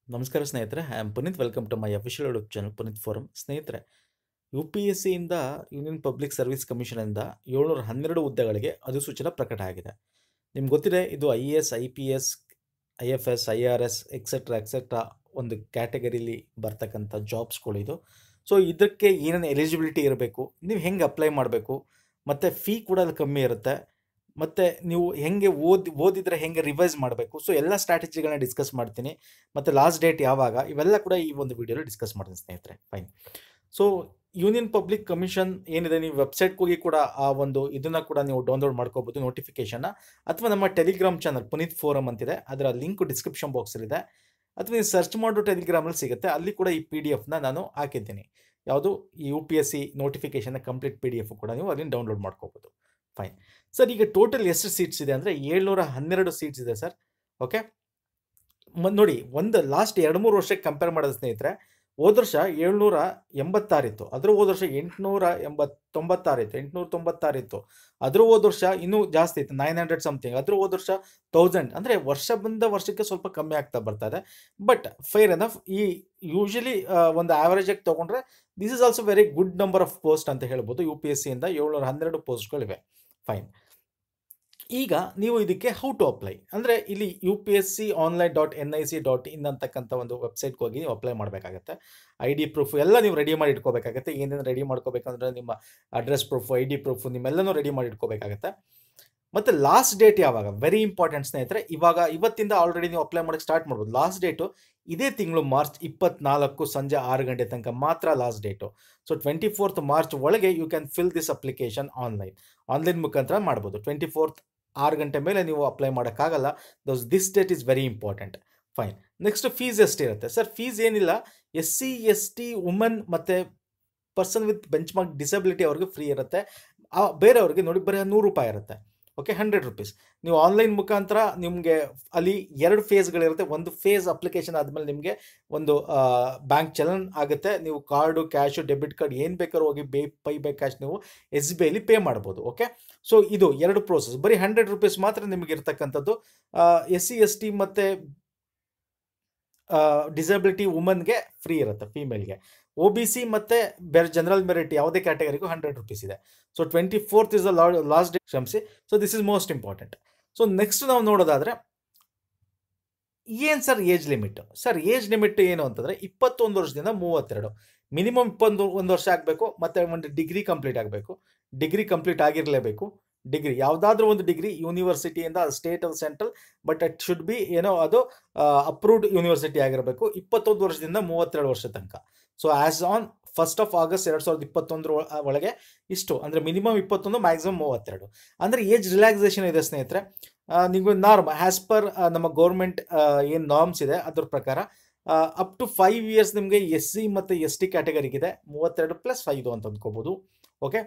ನಮಸ್ಕಾರ ಸ್ನೇಹಿತರೆ I am Puneeth welcome to my official YouTube channel Puneeth forum ಸ್ನೇಹಿತರೆ ಯು ಪಿ ಎಸ್ ಸಿಯಿಂದ ಯೂನಿಯನ್ ಪಬ್ಲಿಕ್ ಸರ್ವಿಸ್ ಕಮಿಷನಿಂದ ಏಳ್ನೂರ ಹನ್ನೆರಡು ಹುದ್ದೆಗಳಿಗೆ ಅಧಿಸೂಚನೆ ಪ್ರಕಟ ಆಗಿದೆ ನಿಮ್ಗೆ ಗೊತ್ತಿದೆ ಇದು I A S I P S I F S I R S etcetera etcetera ಒಂದು ಕ್ಯಾಟಗರಿಲಿ ಬರ್ತಕ್ಕಂಥ ಜಾಬ್ಸ್ಗಳು ಇದು ಸೊ ಇದಕ್ಕೆ ಏನೇನು ಎಲಿಜಿಬಿಲಿಟಿ ಇರಬೇಕು ನೀವು ಹೆಂಗೆ ಅಪ್ಲೈ ಮಾಡಬೇಕು ಮತ್ತು ಫೀ ಕೂಡ ಅಲ್ಲಿ ಕಮ್ಮಿ ಇರುತ್ತೆ ಮತ್ತು ನೀವು ಹೆಂಗೆ ಓದಿ ಓದಿದರೆ ಹೆಂಗೆ ರಿವೈಸ್ ಮಾಡಬೇಕು ಸೊ ಎಲ್ಲ ಸ್ಟ್ರಾಟಜಿಗಳನ್ನ ಡಿಸ್ಕಸ್ ಮಾಡ್ತೀನಿ ಮತ್ತು ಲಾಸ್ಟ್ ಡೇಟ್ ಯಾವಾಗ ಇವೆಲ್ಲ ಕೂಡ ಈ ಒಂದು ವಿಡಿಯೋಲಿ ಡಿಸ್ಕಸ್ ಮಾಡ್ತೀನಿ ಸ್ನೇಹಿತರೆ fine so union public commission ಏನಿದೆ ನೀವು ವೆಬ್ಸೈಟ್ಗೆ ಹೋಗಿ ಕೂಡ ಆ ಒಂದು ಇದನ್ನು ಕೂಡ ನೀವು ಡೌನ್ಲೋಡ್ ಮಾಡ್ಕೋಬೋದು ನೋಟಿಫಿಕೇಷನ್ನ ಅಥವಾ ನಮ್ಮ ಟೆಲಿಗ್ರಾಮ್ ಚಾನಲ್ ಪುನೀತ್ ಫೋರಮ್ ಅಂತಿದೆ ಅದರ ಲಿಂಕ್ ಡಿಸ್ಕ್ರಿಪ್ಷನ್ ಬಾಕ್ಸಲ್ಲಿದೆ ಅಥವಾ ನೀವು ಸರ್ಚ್ ಮಾಡೋ ಟೆಲಿಗ್ರಾಮಲ್ಲಿ ಸಿಗುತ್ತೆ ಅಲ್ಲಿ ಕೂಡ ಈ ಪಿ ಡಿ ಎಫ್ನ ನಾನು ಹಾಕಿದ್ದೀನಿ ಯಾವುದು ಈ ಯು ಪಿ ಎಸ್ ಸಿ ನೋಟಿಫಿಕೇಷನ್ನ ಕಂಪ್ಲೀಟ್ ಪಿ ಡಿ ಎಫ್ ಕೂಡ ನೀವು ಅಲ್ಲಿಂದ ಡೌನ್ಲೋಡ್ ಮಾಡ್ಕೋಬೋದು ಫೈನ್ ಸರ್ ಈಗ ಟೋಟಲ್ ಎಷ್ಟು ಸೀಟ್ಸ್ ಇದೆ ಅಂದರೆ ಏಳ್ನೂರ ಹನ್ನೆರಡು ಸೀಟ್ಸ್ ಇದೆ ಸರ್ ಓಕೆ ಮ ನೋಡಿ ಒಂದು ಲಾಸ್ಟ್ ಎರಡು ಮೂರು ವರ್ಷಕ್ಕೆ ಕಂಪೇರ್ ಮಾಡೋದು ಸ್ನೇಹಿತರೆ ಹೋದ ವರ್ಷ ಏಳ್ನೂರ ಎಂಬತ್ತಾರಿತ್ತು ಅದ್ರ ಹೋದ ವರ್ಷ ಎಂಟುನೂರ ಎಂಬತ್ ತೊಂಬತ್ತಾರಿತ್ತು ಎಂಟುನೂರ ತೊಂಬತ್ತಾರಿತ್ತು ಅದ್ರ ಹೋದ ವರ್ಷ ಇನ್ನೂ ಜಾಸ್ತಿ ಇತ್ತು ನೈನ್ ಹಂಡ್ರೆಡ್ ಸಮಥಿಂಗ್ ಅದ್ರ ಹೋದ ವರ್ಷ ತೌಸಂಡ್ ಅಂದರೆ ವರ್ಷ ಬಂದ ವರ್ಷಕ್ಕೆ ಸ್ವಲ್ಪ ಕಮ್ಮಿ ಆಗ್ತಾ ಬರ್ತಾ ಇದೆ ಬಟ್ ಫೈರ್ ಎನಫ್ ಈ ಯೂಶಲಿ ಒಂದು ಆ್ಯಾವ್ರೇಜಾಗಿ ತೊಗೊಂಡ್ರೆ this is also very good number of post ಅಂತ ಹೇಳ್ಬೋದು ಯು ಪಿ ಎಸ್ ಸಿಯಿಂದ ಏಳ್ನೂರ ಹನ್ನೆರಡು ಪೋಸ್ಟ್ಗಳಿವೆ ಫೈನ್ ಈಗ ನೀವು ಇದಕ್ಕೆ ಹೌ ಟು ಅಪ್ಲೈ ಅಂದರೆ ಇಲ್ಲಿ U P S C online dot N I C dot in ಅಂತಕ್ಕಂಥ ಒಂದು ವೆಬ್ಸೈಟ್ಗೆ ಹೋಗಿ ನೀವು ಅಪ್ಲೈ ಮಾಡಬೇಕಾಗತ್ತೆ ಐ ಡಿ ಪ್ರೂಫ್ ಎಲ್ಲ ನೀವು ರೆಡಿ ಮಾಡಿ ಇಟ್ಕೋಬೇಕಾಗತ್ತೆ ಏನೇನು ರೆಡಿ ಮಾಡ್ಕೋಬೇಕಂದ್ರೆ ನಿಮ್ಮ address proof I D proof ನಿಮ್ಮೆಲ್ಲನೂ ರೆಡಿ ಮಾಡಿ ಇಟ್ಕೋಬೇಕಾಗತ್ತೆ ಮತ್ತು ಲಾಸ್ಟ್ ಡೇಟ್ ಯಾವಾಗ ವೆರಿ ಇಂಪಾರ್ಟೆಂಟ್ ಸ್ನೇಹಿತರೆ ಇವಾಗ ಇವತ್ತಿಂದ ಆಲ್ರೆಡಿ ನೀವು ಅಪ್ಲೈ ಮಾಡೋಕ್ಕೆ ಸ್ಟಾರ್ಟ್ ಮಾಡ್ಬೋದು ಲಾಸ್ಟ್ ಡೇಟು ಇದೇ ತಿಂಗಳು ಮಾರ್ಚ್ ಇಪ್ಪತ್ನಾಲ್ಕು ಸಂಜೆ ಆರು ಗಂಟೆ ತನಕ ಮಾತ್ರ last date so twenty fourth March ಒಳಗೆ you can fill this application online online ಮುಖಾಂತರ ಮಾಡ್ಬೋದು ಟ್ವೆಂಟಿ ಫೋರ್ತ್ ಆರು ಗಂಟೆ ಮೇಲೆ ನೀವು ಅಪ್ಲೈ ಮಾಡೋಕ್ಕಾಗಲ್ಲ those this date is very important fine next fees ಎಷ್ಟಿರುತ್ತೆ ಸರ್ ಫೀಸ್ ಏನಿಲ್ಲ S C S T woman ಮತ್ತು person with benchmark disability ಅವ್ರಿಗೆ ಫ್ರೀ ಇರುತ್ತೆ ಬೇರೆಯವ್ರಿಗೆ ನೋಡಿ ಬರೀ ನೂರು ರೂಪಾಯಿ ಇರುತ್ತೆ ಓಕೆ ಹಂಡ್ರೆಡ್ ರುಪೀಸ್ ನೀವು ಆನ್ಲೈನ್ ಮುಖಾಂತರ ನಿಮಗೆ ಅಲ್ಲಿ ಎರಡು ಫೇಸ್ಗಳಿರುತ್ತೆ ಒಂದು ಫೇಸ್ ಅಪ್ಲಿಕೇಶನ್ ಆದಮೇಲೆ ನಿಮಗೆ ಒಂದು ಬ್ಯಾಂಕ್ ಚಲನ್ ಆಗುತ್ತೆ ನೀವು ಕಾರ್ಡು ಕ್ಯಾಶು ಡೆಬಿಟ್ ಕಾರ್ಡ್ ಏನು ಬೇಕಾದ್ರೂ ಹೋಗಿ ಬೇ ಪೈ ಬೈ ಕ್ಯಾಶ್ ನೀವು ಎಸ್ ಬಿ ಐಲಿ ಪೇ ಮಾಡ್ಬೋದು ಓಕೆ ಸೊ ಇದು ಎರಡು ಪ್ರೋಸೆಸ್ ಬರೀ ಹಂಡ್ರೆಡ್ ರುಪೀಸ್ ಮಾತ್ರ ನಿಮಗೆ ಇರ್ತಕ್ಕಂಥದ್ದು ಎಸ್ ಸಿ ಎಸ್ ಟಿ ಮತ್ತು ಡಿಸಬಿಲಿಟಿ ವುಮನ್ಗೆ ಫ್ರೀ ಇರುತ್ತೆ ಫೀಮೇಲ್ಗೆ ಒ ಬಿ ಸಿ ಮತ್ತು ಬೇರೆ ಜನರಲ್ ಮೆರಿಟ್ ಯಾವುದೇ ಕ್ಯಾಟಗರಿಗೂ ಹಂಡ್ರೆಡ್ ರುಪೀಸ್ ಇದೆ so twenty fourth is the last day ಕ್ಷಮಿಸಿ so this is most important so next ನಾವು ನೋಡೋದಾದರೆ ಏನು sir age limit sir age limit ಏನು ಅಂತಂದರೆ ಇಪ್ಪತ್ತೊಂದು ವರ್ಷದಿಂದ ಮೂವತ್ತೆರಡು ಮಿನಿಮಮ್ ಇಪ್ಪತ್ತೊಂದು ಒಂದು ವರ್ಷ ಆಗಬೇಕು ಮತ್ತು ಒಂದು ಡಿಗ್ರಿ ಕಂಪ್ಲೀಟ್ ಆಗಬೇಕು ಡಿಗ್ರಿ ಕಂಪ್ಲೀಟ್ ಆಗಿರಲೇಬೇಕು ಡಿಗ್ರಿ ಯಾವುದಾದ್ರೂ ಒಂದು ಡಿಗ್ರಿ ಯೂನಿವರ್ಸಿಟಿಯಿಂದ state of central but it should be ಏನೋ ಅದು ಅಪ್ರೂವ್ಡ್ ಯೂನಿವರ್ಸಿಟಿ ಆಗಿರಬೇಕು ಇಪ್ಪತ್ತೊಂದು ವರ್ಷದಿಂದ ಮೂವತ್ತೆರಡು ವರ್ಷ ತನಕ so as on first of August ಎರಡು ಸಾವಿರದ ಇಪ್ಪತ್ತೊಂದರ ಒಳಗೆ ಇಷ್ಟು ಅಂದರೆ ಮಿನಿಮಮ್ ಇಪ್ಪತ್ತೊಂದು ಮ್ಯಾಕ್ಸಿಮಮ್ ಮೂವತ್ತೆರಡು ಅಂದರೆ ಏಜ್ ರಿಲ್ಯಾಕ್ಸೇಷನ್ ಇದೆ ಸ್ನೇಹಿತರೆ ನೀವು ನಾರ್ಮ್ ಆ್ಯಸ್ ಪರ್ ನಮ್ಮ ಗೌರ್ಮೆಂಟ್ ಏನು ನಾರ್ಮ್ಸ್ ಇದೆ ಅದ್ರ ಪ್ರಕಾರ ಅಪ್ ಟು ಫೈವ್ ಇಯರ್ಸ್ ನಿಮಗೆ ಎಸ್ ಸಿ ಮತ್ತು ಎಸ್ ಟಿ ಕ್ಯಾಟಗರಿಗಿದೆ ಮೂವತ್ತೆರಡು ಪ್ಲಸ್ ಐದು ಅಂತ ಅಂದ್ಕೋಬೋದು ಓಕೆ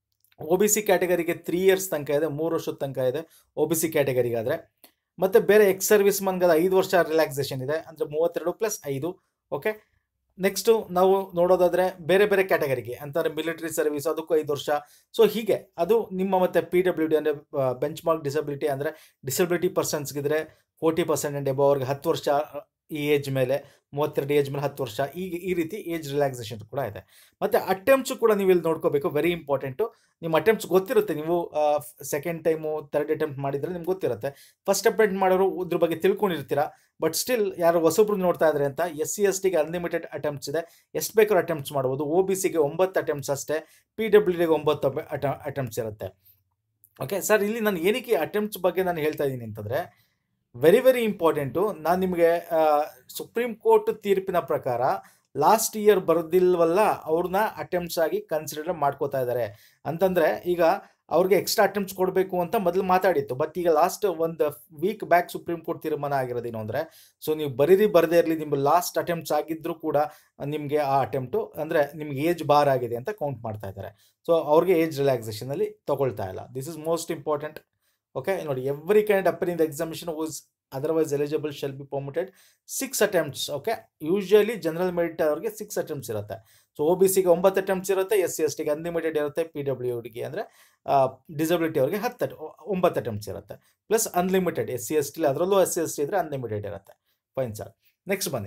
ಒ ಬಿ ಸಿ ಕ್ಯಾಟಗರಿಗೆ ತ್ರೀ ಇಯರ್ಸ್ ತನಕ ಇದೆ ಮೂರು ವರ್ಷದ ತನಕ ಇದೆ ಒ ಬಿ ಸಿ ಕ್ಯಾಟಗರಿಗಾದರೆ ಮತ್ತು ಬೇರೆ ಎಕ್ಸ್ ಸರ್ವಿಸ್ ಮನ್ಗೆ ಐದು ವರ್ಷ ರಿಲ್ಯಾಕ್ಸೇಷನ್ ಇದೆ ಅಂದರೆ ಮೂವತ್ತೆರಡು ಪ್ಲಸ್ ಐದು ಓಕೆ ನೆಕ್ಸ್ಟು ನಾವು ನೋಡೋದಾದರೆ ಬೇರೆ ಬೇರೆ ಕ್ಯಾಟಗರಿಗೆ ಅಂತಂದರೆ ಮಿಲಿಟರಿ ಸರ್ವಿಸ್ ಅದಕ್ಕೂ ಐದು ವರ್ಷ ಸೊ ಹೀಗೆ ಅದು ನಿಮ್ಮ ಮತ್ತು ಪಿ ಡಬ್ಲ್ಯೂ ಡಿ ಅಂದರೆ ಬೆಂಚ್ ಮಾರ್ಕ್ ಡಿಸಬಿಲಿಟಿ ಅಂದರೆ ಡಿಸಬಿಲಿಟಿ ಪರ್ಸನ್ಸ್ಗಿದ್ರೆ ಫೋರ್ಟಿ ಪರ್ಸೆಂಟ್ ಆ್ಯಂಡ್ ಎಬೋ ಅವ್ರಿಗೆ ಹತ್ತು ವರ್ಷ ಈ ಏಜ್ ಮೇಲೆ ಮೂವತ್ತೆರಡು ಏಜ್ ಮೇಲೆ ಹತ್ತು ವರ್ಷ ಈಗ ಈ ರೀತಿ ಏಜ್ ರಿಲ್ಯಾಕ್ಸೇಷನ್ ಕೂಡ ಇದೆ ಮತ್ತು ಅಟೆಂಪ್ಟ್ಸು ಕೂಡ ನೀವು ಇಲ್ಲಿ ನೋಡ್ಕೋಬೇಕು ವೆರಿ ಇಂಪಾರ್ಟೆಂಟು ನಿಮ್ಮ ಅಟೆಂಪ್ಟ್ಸ್ ಗೊತ್ತಿರುತ್ತೆ ನೀವು ಸೆಕೆಂಡ್ ಟೈಮು ಥರ್ಡ್ ಅಟೆಂಪ್ಟ್ ಮಾಡಿದರೆ ನಿಮ್ಗೆ ಗೊತ್ತಿರುತ್ತೆ ಫಸ್ಟ್ ಅಟೆಂಪ್ಟ್ ಮಾಡೋರು ಇದ್ರ ಬಗ್ಗೆ ತಿಳ್ಕೊಂಡಿರ್ತೀರ ಬಟ್ ಸ್ಟಿಲ್ ಯಾರು ಹೊಸಬ್ರು ನೋಡ್ತಾ ಇದ್ದಾರೆ ಅಂತ ಎಸ್ ಸಿ ಎಸ್ ಟಿಗೆ ಅನ್ಲಿಮಿಟೆಡ್ ಅಟೆಂಪ್ಟ್ಸ್ ಇದೆ ಎಷ್ಟು ಬೇಕಾದ್ರೂ ಅಟೆಂಪ್ಟ್ಸ್ ಮಾಡ್ಬೋದು ಒ ಬಿ ಸಿಗೆ ಒಂಬತ್ತು ಅಟೆಂಪ್ಟ್ಸ್ ಅಷ್ಟೇ ಪಿ ಡಬ್ಲ್ಯೂ ಡಿಗೆ ಒಂಬತ್ತು ಅಟ ಅಟೆಂಪ್ಟ್ಸ್ ಇರುತ್ತೆ ಓಕೆ ಸರ್ ಇಲ್ಲಿ ನಾನು ಏನಕ್ಕೆ ಅಟೆಂಪ್ಟ್ಸ್ ಬಗ್ಗೆ ನಾನು ಹೇಳ್ತಾ ಇದ್ದೀನಿ ಅಂತಂದರೆ ವೆರಿ ವೆರಿ ಇಂಪಾರ್ಟೆಂಟು ನಾನು ನಿಮಗೆ ಸುಪ್ರೀಂ ಕೋರ್ಟ್ ತೀರ್ಪಿನ ಪ್ರಕಾರ ಲಾಸ್ಟ್ ಇಯರ್ ಬರೋದಿಲ್ವಲ್ಲ ಅವ್ರನ್ನ ಅಟೆಂಪ್ಟ್ಸ್ ಆಗಿ ಕನ್ಸಿಡರ್ ಮಾಡ್ಕೋತಾ ಇದ್ದಾರೆ ಅಂತಂದರೆ ಈಗ ಅವ್ರಿಗೆ ಎಕ್ಸ್ಟ್ರಾ ಅಟೆಂಪ್ಟ್ಸ್ ಕೊಡಬೇಕು ಅಂತ ಮೊದಲು ಮಾತಾಡಿತ್ತು ಬಟ್ ಈಗ ಲಾಸ್ಟ್ ಒಂದು ವೀಕ್ ಬ್ಯಾಕ್ ಸುಪ್ರೀಂ ಕೋರ್ಟ್ ತೀರ್ಮಾನ ಆಗಿರೋದೇನು ಅಂದರೆ ಸೊ ನೀವು ಬರೀರಿ ಬರದೇ ಇರಲಿ ನಿಮ್ಮ ಲಾಸ್ಟ್ ಅಟೆಂಪ್ಟ್ಸ್ ಆಗಿದ್ದರೂ ಕೂಡ ನಿಮಗೆ ಆ ಅಟೆಂಪ್ಟು ಅಂದರೆ ನಿಮ್ಗೆ ಏಜ್ ಬಾರ್ ಆಗಿದೆ ಅಂತ ಕೌಂಟ್ ಮಾಡ್ತಾ ಇದ್ದಾರೆ ಸೊ ಅವ್ರಿಗೆ ಏಜ್ ರಿಲ್ಯಾಕ್ಸೇಷನಲ್ಲಿ ತೊಗೊಳ್ತಾ ಇಲ್ಲ this is most important okay ನೋಡಿ every kind upper in the examination was otherwise eligible shall be permitted six attempts okay usually general merit ಅವ್ರಿಗೆ ಸಿಕ್ಸ್ ಅಟೆಂಪ್ಟ್ಸ್ ಇರುತ್ತೆ ಸೊ ಒ ಬಿ ಸಿಗೆ ಒಂಬತ್ತು ಅಟೆಂಪ್ಟ್ಸ್ ಇರುತ್ತೆ ಎಸ್ ಸಿ ಎಸ್ ಟಿಗೆ unlimited ಇರುತ್ತೆ P W ಡಿಗೆ ಅಂದರೆ ಡಿಸಬಿಲಿಟಿ ಅವ್ರಿಗೆ ಹತ್ತು ಒಂಬತ್ತು ಅಟೆಂಪ್ಟ್ಸ್ ಇರುತ್ತೆ plus unlimited S C S T ಅದರಲ್ಲೂ ಎಸ್ ಸಿ ಎಸ್ ಟಿ ಇದ್ರೆ ಅನ್ಲಿಮಿಟೆಡ್ ಇರುತ್ತೆ ಫೈನ್ ಸರ್ ನೆಕ್ಸ್ಟ್ ಬನ್ನಿ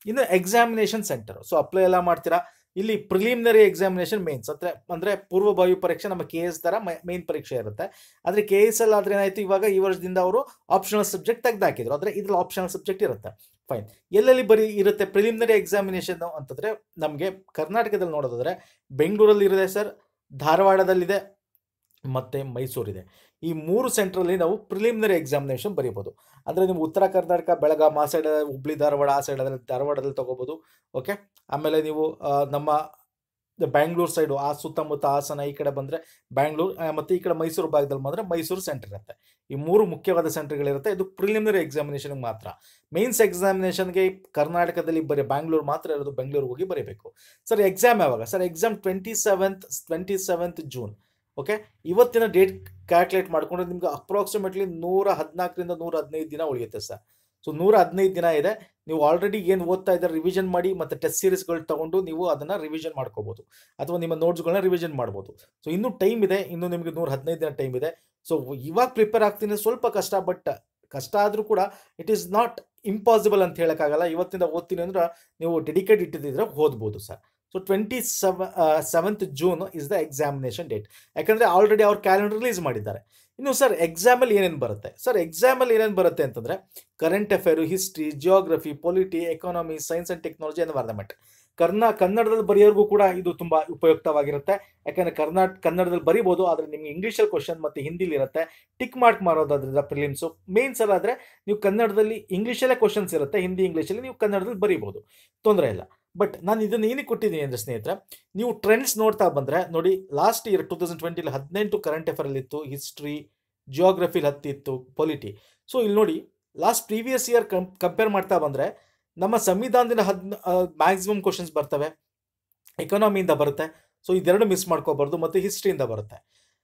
ಇನ್ನು ಎಕ್ಸಾಮಿನೇಷನ್ ಸೆಂಟರ್ ಸೊ ಅಪ್ಲೈ ಎಲ್ಲ ಮಾಡ್ತೀರಾ ಇಲ್ಲಿ ಪ್ರಿಲಿಮಿನರಿ ಎಕ್ಸಾಮಿನೇಷನ್ ಮೇನ್ಸ್ ಅಂದ್ರೆ ಅಂದ್ರೆ ಪೂರ್ವಭಾವಿ ಪರೀಕ್ಷೆ ನಮ್ಮ ಕೆ ಎಸ್ ತರ ಮೇನ್ ಪರೀಕ್ಷೆ ಇರುತ್ತೆ ಆದ್ರೆ ಕೆ ಎಸ್ ಅಲ್ಲಿ ಆದ್ರೆ ಏನಾಯ್ತು ಇವಾಗ ಈ ವರ್ಷದಿಂದ ಅವರು ಆಪ್ಷನಲ್ ಸಬ್ಜೆಕ್ಟ್ ತೆಗೆದಾಕಿದ್ರು ಆದ್ರೆ ಇದ್ರಲ್ಲಿ ಆಪ್ಷನಲ್ ಸಬ್ಜೆಕ್ಟ್ ಇರುತ್ತೆ ಫೈನ್ ಎಲ್ಲೆಲ್ಲಿ ಬರೀ ಇರುತ್ತೆ ಪ್ರಿಲಿಮಿನರಿ ಎಕ್ಸಾಮಿನೇಷನ್ ಅಂತಂದ್ರೆ ನಮಗೆ ಕರ್ನಾಟಕದಲ್ಲಿ ನೋಡೋದಾದ್ರೆ ಬೆಂಗಳೂರಲ್ಲಿ ಇದೆ ಸರ್ ಧಾರವಾಡದಲ್ಲಿದೆ ಮತ್ತು ಮೈಸೂರಿದೆ ಈ ಮೂರು ಸೆಂಟ್ರಲ್ಲಿ ನಾವು ಪ್ರಿಲಿಮಿನರಿ ಎಕ್ಸಾಮಿನೇಷನ್ ಬರೀಬೋದು ಅಂದರೆ ನೀವು ಉತ್ತರ ಕರ್ನಾಟಕ ಬೆಳಗಾಂ ಆ ಸೈಡ್ ಹುಬ್ಳಿ ಧಾರವಾಡ ಆ ಸೈಡ್ ಅದರಲ್ಲಿ ಧಾರವಾಡದಲ್ಲಿ ತೊಗೋಬೋದು ಓಕೆ ಆಮೇಲೆ ನೀವು ಆ, ನಮ್ಮ ಬ್ಯಾಂಗ್ಳೂರು ಸೈಡು ಆ ಸುತ್ತಮುತ್ತ ಹಾಸನ ಈ ಕಡೆ ಬಂದರೆ ಬ್ಯಾಂಗ್ಳೂರು ಆ, ಮತ್ತು ಈ ಕಡೆ ಮೈಸೂರು ಭಾಗದಲ್ಲಿ ಬಂದರೆ ಮೈಸೂರು ಸೆಂಟರ್ ಇರುತ್ತೆ ಈ ಮೂರು ಮುಖ್ಯವಾದ ಸೆಂಟರ್ಗಳಿರುತ್ತೆ ಇದು ಪ್ರಿಲಿಮಿನರಿ ಎಕ್ಸಾಮಿನೇಷನ್ಗೆ ಮಾತ್ರ ಮೇನ್ಸ್ ಎಕ್ಸಾಮಿನೇಷನ್ಗೆ ಕರ್ನಾಟಕದಲ್ಲಿ ಬರೀ ಬ್ಯಾಂಗ್ಳೂರು ಮಾತ್ರ ಇರೋದು ಬೆಂಗಳೂರಿಗೆ ಹೋಗಿ ಬರೀಬೇಕು ಸರ್ ಎಕ್ಸಾಮ್ ಯಾವಾಗ sir exam twenty seventh twenty seventh June okay ಇವತ್ತಿನ ಡೇಟ್ ಕ್ಯಾಲ್ಕುಲೇಟ್ ಮಾಡಿಕೊಂಡ್ರೆ ನಿಮ್ಗೆ ಅಪ್ರಾಕ್ಸಿಮೇಟ್ಲಿ ನೂರ ಹದಿನಾಲ್ಕರಿಂದ ನೂರ ಹದಿನೈದು ದಿನ ಉಳಿಯುತ್ತೆ ಸರ್ ಸೊ ನೂರ ಹದಿನೈದು ದಿನ ಇದೆ ನೀವು ಆಲ್ರೆಡಿ ಏನು ಓದ್ತಾ ಇದ್ದಾರೆ ರಿವಿಷನ್ ಮಾಡಿ ಮತ್ತು ಟೆಸ್ಟ್ ಸೀರೀಸ್ಗಳು ತಗೊಂಡು ನೀವು ಅದನ್ನು ರಿವಿಷನ್ ಮಾಡ್ಕೋಬೋದು ಅಥವಾ ನಿಮ್ಮ ನೋಟ್ಸ್ಗಳನ್ನ ರಿವಿಷನ್ ಮಾಡ್ಬೋದು ಸೊ ಇನ್ನೂ ಟೈಮ್ ಇದೆ ಇನ್ನು ನಿಮಗೆ ನೂರ ಹದಿನೈದು ದಿನ ಟೈಮ್ ಇದೆ ಸೊ ಇವಾಗ ಪ್ರಿಪೇರ್ ಆಗ್ತೀನಿ ಸ್ವಲ್ಪ ಕಷ್ಟ ಬಟ್ ಕಷ್ಟ ಆದರೂ ಕೂಡ ಇಟ್ ಈಸ್ ನಾಟ್ ಇಂಪಾಸಿಬಲ್ ಅಂತ ಹೇಳೋಕ್ಕಾಗಲ್ಲ ಇವತ್ತಿಂದ ಓದ್ತೀನಿ ಅಂದ್ರೆ ನೀವು ಡೆಡಿಕೇಟ್ ಇಟ್ಟಿದ್ರೆ ಓದ್ಬೋದು ಸರ್ ಸೊ ಟ್ವೆಂಟಿ ಸೆವ seventh June is the examination date ಯಾಕಂದರೆ ಆಲ್ರೆಡಿ ಅವ್ರು ಕ್ಯಾಲೆಂಡರ್ ರಿಲೀಸ್ ಮಾಡಿದ್ದಾರೆ ಇನ್ನು ಸರ್ ಎಕ್ಸಾಮಲ್ಲಿ ಏನೇನು ಬರುತ್ತೆ ಸರ್ ಎಕ್ಸಾಮಲ್ಲಿ ಏನೇನು ಬರುತ್ತೆ ಅಂತಂದರೆ current affair history geography polity economy science and technology environment ಕರ್ನಾ ಕನ್ನಡದಲ್ಲಿ ಬರೆಯೋರ್ಗೂ ಕೂಡ ಇದು ತುಂಬ ಉಪಯುಕ್ತವಾಗಿರುತ್ತೆ ಯಾಕಂದರೆ ಕರ್ನಾಟ ಕನ್ನಡದಲ್ಲಿ ಬರಿಬೋದು ಆದರೆ ನಿಮ್ಗೆ ಇಂಗ್ಲೀಷಲ್ಲಿ ಕ್ವಶನ್ ಮತ್ತು ಹಿಂದಿಲಿ ಇರುತ್ತೆ ಟಿಕ್ ಮಾರ್ಕ್ ಮಾಡೋದ್ರಿಂದ ಪ್ರಿಲಿಮ್ಸು ಮೇನ್ಸ್ ಎಲ್ಲ ಆದರೆ ನೀವು ಕನ್ನಡದಲ್ಲಿ ಇಂಗ್ಲೀಷಲ್ಲೇ ಕ್ವಶನ್ಸ್ ಇರುತ್ತೆ ಹಿಂದಿ ಇಂಗ್ಲೀಷಲ್ಲಿ ನೀವು ಕನ್ನಡದಲ್ಲಿ ಬರಿಬೋದು ತೊಂದರೆ ಇಲ್ಲ ಬಟ್ ನಾನು ಇದನ್ನು ಏನಕ್ಕೆ ಕೊಟ್ಟಿದ್ದೀನಿ ಅಂದರೆ ಸ್ನೇಹಿತರೆ ನೀವು ಟ್ರೆಂಡ್ಸ್ ನೋಡ್ತಾ ಬಂದರೆ ನೋಡಿ ಲಾಸ್ಟ್ ಇಯರ್ ಟೂ ತೌಸಂಡ್ ಟ್ವೆಂಟಿಲಿ ಹದಿನೆಂಟು ಕರೆಂಟ್ ಅಫೇರಲ್ಲಿ ಇತ್ತು ಹಿಸ್ಟ್ರಿ ಜಿಯೋಗ್ರಫಿಲಿ ಹತ್ತಿತ್ತು ಪೊಲಿಟಿ ಸೊ ಇಲ್ಲಿ ನೋಡಿ ಲಾಸ್ಟ್ ಪ್ರೀವಿಯಸ್ ಇಯರ್ ಕಂ ಕಂಪೇರ್ ಮಾಡ್ತಾ ಬಂದರೆ ನಮ್ಮ ಸಂವಿಧಾನದಿಂದ ಹದ್ ಮ್ಯಾಕ್ಸಿಮಮ್ ಕ್ವಶನ್ಸ್ ಬರ್ತವೆ ಎಕಾನಮಿಯಿಂದ ಬರುತ್ತೆ ಸೊ ಇದೆರಡು ಮಿಸ್ ಮಾಡ್ಕೋಬಾರ್ದು ಮತ್ತು ಹಿಸ್ಟ್ರಿಯಿಂದ ಬರುತ್ತೆ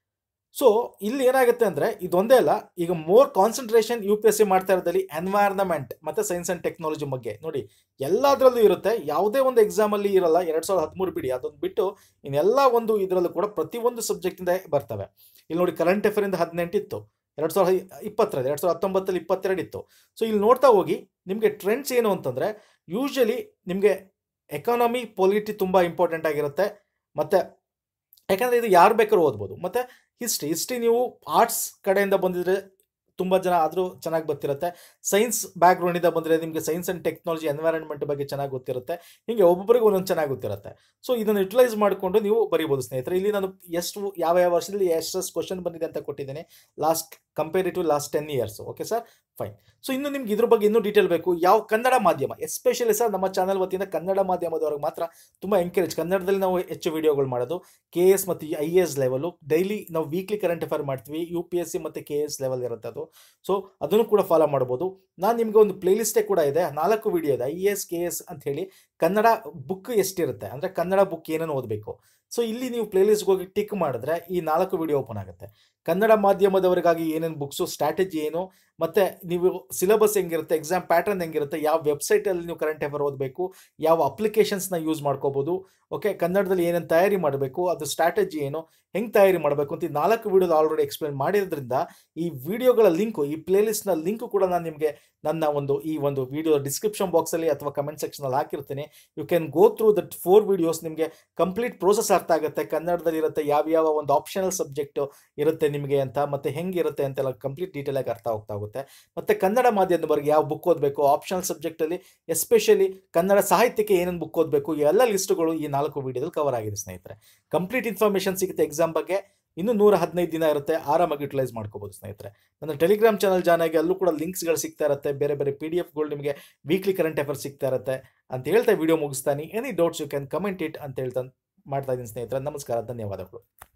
ಸೊ ಇಲ್ಲಿ ಏನಾಗುತ್ತೆ ಅಂದರೆ ಇದೊಂದೇ ಅಲ್ಲ ಈಗ more concentration U P S C ಮಾಡ್ತಾ ಇರೋದಲ್ಲಿ ಎನ್ವೈರ್ನಮೆಂಟ್ ಮತ್ತು ಸೈನ್ಸ್ ಆ್ಯಂಡ್ ಟೆಕ್ನಾಲಜಿ ಬಗ್ಗೆ ನೋಡಿ ಎಲ್ಲದರಲ್ಲೂ ಇರುತ್ತೆ ಯಾವುದೇ ಒಂದು ಎಕ್ಸಾಮಲ್ಲಿ ಇರಲ್ಲ ಎರಡು ಸಾವಿರದ ಹದಿಮೂರು ಬಿಡಿ ಅದೊಂದು ಬಿಟ್ಟು ಇನ್ನೆಲ್ಲ ಒಂದು ಇದರಲ್ಲೂ ಕೂಡ ಪ್ರತಿಯೊಂದು ಸಬ್ಜೆಕ್ಟಿಂದ ಬರ್ತವೆ ಇಲ್ಲಿ ನೋಡಿ ಕರೆಂಟ್ ಅಫೇರಿಂದ ಹದಿನೆಂಟು ಇತ್ತು ಎರಡು ಸಾವಿರದ ಇಪ್ಪತ್ತರಲ್ಲಿ ಎರಡು ಸಾವಿರದ ಹತ್ತೊಂಬತ್ತಲ್ಲಿ ಇಪ್ಪತ್ತೆರಡು ಇತ್ತು ಸೊ ಇಲ್ಲಿ ನೋಡ್ತಾ ಹೋಗಿ ನಿಮಗೆ ಟ್ರೆಂಡ್ಸ್ ಏನು ಅಂತಂದರೆ ಯೂಶಲಿ ನಿಮಗೆ ಎಕಾನಮಿ ಪೊಲಿಟಿ ತುಂಬ ಇಂಪಾರ್ಟೆಂಟ್ ಆಗಿರುತ್ತೆ ಮತ್ತು ಯಾಕಂದರೆ ಇದು ಯಾರು ಬೇಕಾದ್ರೂ ಓದ್ಬೋದು ಮತ್ತು ಹಿಸ್ಟ್ರಿ ಹಿಸ್ಟ್ರಿ ನೀವು ಆರ್ಟ್ಸ್ ಕಡೆಯಿಂದ ಬಂದಿದ್ರೆ ತುಂಬ ಜನ ಆದರೂ ಚೆನ್ನಾಗಿ ಗೊತ್ತಿರುತ್ತೆ ಸೈನ್ಸ್ ಬ್ಯಾಕ್ಗ್ರೌಂಡಿಂದ ಬಂದರೆ ನಿಮಗೆ ಸೈನ್ಸ್ ಆ್ಯಂಡ್ ಟೆಕ್ನಾಲಜಿ ಎನ್ವೈರನ್ಮೆಂಟ್ ಬಗ್ಗೆ ಚೆನ್ನಾಗಿ ಗೊತ್ತಿರುತ್ತೆ ಹೀಗೆ ಒಬ್ಬೊಬ್ಬರಿಗೆ ಒಂದೊಂದು ಚೆನ್ನಾಗಿ ಗೊತ್ತಿರುತ್ತೆ ಸೊ ಇದನ್ನು ಯುಟಿಲೈಸ್ ಮಾಡಿಕೊಂಡು ನೀವು ಬರೀಬೋದು ಸ್ನೇಹಿತರೆ ಇಲ್ಲಿ ನಾನು ಎಷ್ಟು ಯಾವ ಯಾವ ವರ್ಷದಲ್ಲಿ ಎಷ್ಟೆಷ್ಟು ಕ್ವಶನ್ ಬಂದಿದೆ ಅಂತ ಕೊಟ್ಟಿದ್ದೇನೆ last comparative last ten years okay sir fine so ಇನ್ನು ನಿಮ್ಗೆ ಇದ್ರ ಬಗ್ಗೆ ಇನ್ನೂ ಡೀಟೇಲ್ ಬೇಕು ಯಾವ ಕನ್ನಡ ಮಾಧ್ಯಮ ಎಸ್ಪೆಷಲಿ ಸರ್ ನಮ್ಮ ಚಾನಲ್ ವತಿಯಿಂದ ಕನ್ನಡ ಮಾಧ್ಯಮದವ್ರಿಗೆ ಮಾತ್ರ ತುಂಬ ಎಂಕರೇಜ್ ಕನ್ನಡದಲ್ಲಿ ನಾವು ಹೆಚ್ಚು ವಿಡಿಯೋಗಳು ಮಾಡೋದು ಕೆ ಎಸ್ ಮತ್ತು I A S level daily ನಾವು ವೀಕ್ಲಿ ಕರೆಂಟ್ ಅಫೇರ್ ಮಾಡ್ತೀವಿ ಯು ಪಿ ಎಸ್ ಸಿ ಮತ್ತು ಕೆ ಎಸ್ ಲೆವೆಲ್ ಇರುತ್ತೆ ಅದು ಸೊ ಅದನ್ನು ಕೂಡ ಫಾಲೋ ಮಾಡ್ಬೋದು ನಾನು ನಿಮಗೆ ಒಂದು ಪ್ಲೇಲಿಸ್ಟೇ ಕೂಡ ಇದೆ ನಾಲ್ಕು ವಿಡಿಯೋ ಇದೆ I A S K S ಅಂತ ಹೇಳಿ ಕನ್ನಡ ಬುಕ್ ಎಷ್ಟಿರುತ್ತೆ ಅಂದರೆ ಕನ್ನಡ ಬುಕ್ ಏನೇನು ಓದಬೇಕು ಸೊ ಇಲ್ಲಿ ನೀವು ಪ್ಲೇಲಿಸ್ಟ್ಗೆ ಹೋಗಿ ಟಿಕ್ ಮಾಡಿದ್ರೆ ಈ ನಾಲ್ಕು ವಿಡಿಯೋ ಓಪನ್ ಆಗುತ್ತೆ ಕನ್ನಡ ಮಾಧ್ಯಮದವರಿಗಾಗಿ ಏನೇನು ಬುಕ್ಸು ಸ್ಟ್ರಾಟಜಿ ಏನು ಮತ್ತು ನೀವು ಸಿಲೆಬಸ್ ಹೆಂಗಿರುತ್ತೆ ಎಕ್ಸಾಮ್ ಪ್ಯಾಟರ್ನ್ ಹೆಂಗಿರುತ್ತೆ ಯಾವ ವೆಬ್ಸೈಟಲ್ಲಿ ನೀವು ಕರೆಂಟ್ ಅಫೇರ್ ಓದಬೇಕು ಯಾವ ಅಪ್ಲಿಕೇಶನ್ಸ್ನ ಯೂಸ್ ಮಾಡ್ಕೋಬೋದು ಓಕೆ ಕನ್ನಡದಲ್ಲಿ ಏನೇನು ತಯಾರಿ ಮಾಡಬೇಕು ಅದು ಸ್ಟ್ರಾಟಜಿ ಏನು ಹೆಂಗೆ ತಯಾರಿ ಮಾಡಬೇಕು ಅಂತ ಈ ನಾಲ್ಕು ವಿಡಿಯೋದ ಆಲ್ರೆಡಿ ಎಕ್ಸ್ಪ್ಲೇನ್ ಮಾಡಿರೋದ್ರಿಂದ ಈ ವಿಡಿಯೋಗಳ ಲಿಂಕು ಈ ಪ್ಲೇಲಿಸ್ಟ್ನ ಲಿಂಕು ಕೂಡ ನಾನು ನಿಮಗೆ ನನ್ನ ಒಂದು ಈ ಒಂದು ವಿಡಿಯೋ ಡಿಸ್ಕ್ರಿಪ್ಷನ್ ಬಾಕ್ಸಲ್ಲಿ ಅಥವಾ ಕಮೆಂಟ್ ಸೆಕ್ಷನಲ್ಲಿ ಹಾಕಿರ್ತೀನಿ you can go through that four videos ನಿಮಗೆ ಕಂಪ್ಲೀಟ್ ಪ್ರೋಸೆಸ್ ಅರ್ಥ ಆಗುತ್ತೆ ಕನ್ನಡದಲ್ಲಿ ಇರುತ್ತೆ ಯಾವ ಯಾವ ಒಂದು ಆಪ್ಷನಲ್ ಸಬ್ಜೆಕ್ಟು ಇರುತ್ತೆ ನಿಮಗೆ ಅಂತ ಮತ್ತು ಹೆಂಗಿರುತ್ತೆ ಅಂತೆಲ್ಲ ಕಂಪ್ಲೀಟ್ ಡೀಟೇಲಾಗಿ ಅರ್ಥ ಹೋಗ್ತಾ ಹೋಗುತ್ತೆ ಮತ್ತು ಕನ್ನಡ ಮಾಧ್ಯಮದವರೆಗೆ ಯಾವ ಬುಕ್ ಓದಬೇಕು ಆಪ್ಷನಲ್ ಸಬ್ಜೆಕ್ಟಲ್ಲಿ ಎಸ್ಪೆಷಲಿ ಕನ್ನಡ ಸಾಹಿತ್ಯಕ್ಕೆ ಏನೇನು ಬುಕ್ ಓದಬೇಕು ಈ ಎಲ್ಲ ಲಿಸ್ಟುಗಳು ಈ ನಾಲ್ಕು ವಿಡಿಯೋದಲ್ಲಿ ಕವರ್ ಆಗಿದೆ ಸ್ನೇಹಿತರೆ ಕಂಪ್ಲೀಟ್ ಇನ್ಫಾರ್ಮೇಷನ್ ಸಿಗುತ್ತೆ ಎಕ್ಸಾಮ್ ಬಗ್ಗೆ ಇನ್ನೂ ನೂರ ಹದಿನೈದು ದಿನ ಇರುತ್ತೆ ಆರಾಮಾಗಿ ಯುಟಿಲೈಸ್ ಮಾಡ್ಕೋಬೋದು ಸ್ನೇಹಿತರೆ ನನ್ನ ಟೆಲಿಗ್ರಾಮ್ ಚಾನಲ್ ಜಾಯ್ನ್ ಆಗಿ ಅಲ್ಲೂ ಕೂಡ ಲಿಂಕ್ಸ್ಗಳು ಸಿಗ್ತಾ ಇರುತ್ತೆ ಬೇರೆ ಬೇರೆ ಪಿ ಡಿ ಎಫ್ಗಳು ನಿಮಗೆ ವೀಕ್ಲಿ ಕರೆಂಟ್ ಅಫೇರ್ ಸಿಗ್ತಾ ಇರುತ್ತೆ ಅಂತ ಹೇಳ್ತಾ ವಿಡಿಯೋ ಮುಗಿಸ್ತಾನೆ any doubts you can comment it ಅಂತ ಹೇಳ್ತಾ ಮಾಡ್ತಾ ಇದ್ದೀನಿ ಸ್ನೇಹಿತರೆ ನಮಸ್ಕಾರ ಧನ್ಯವಾದಗಳು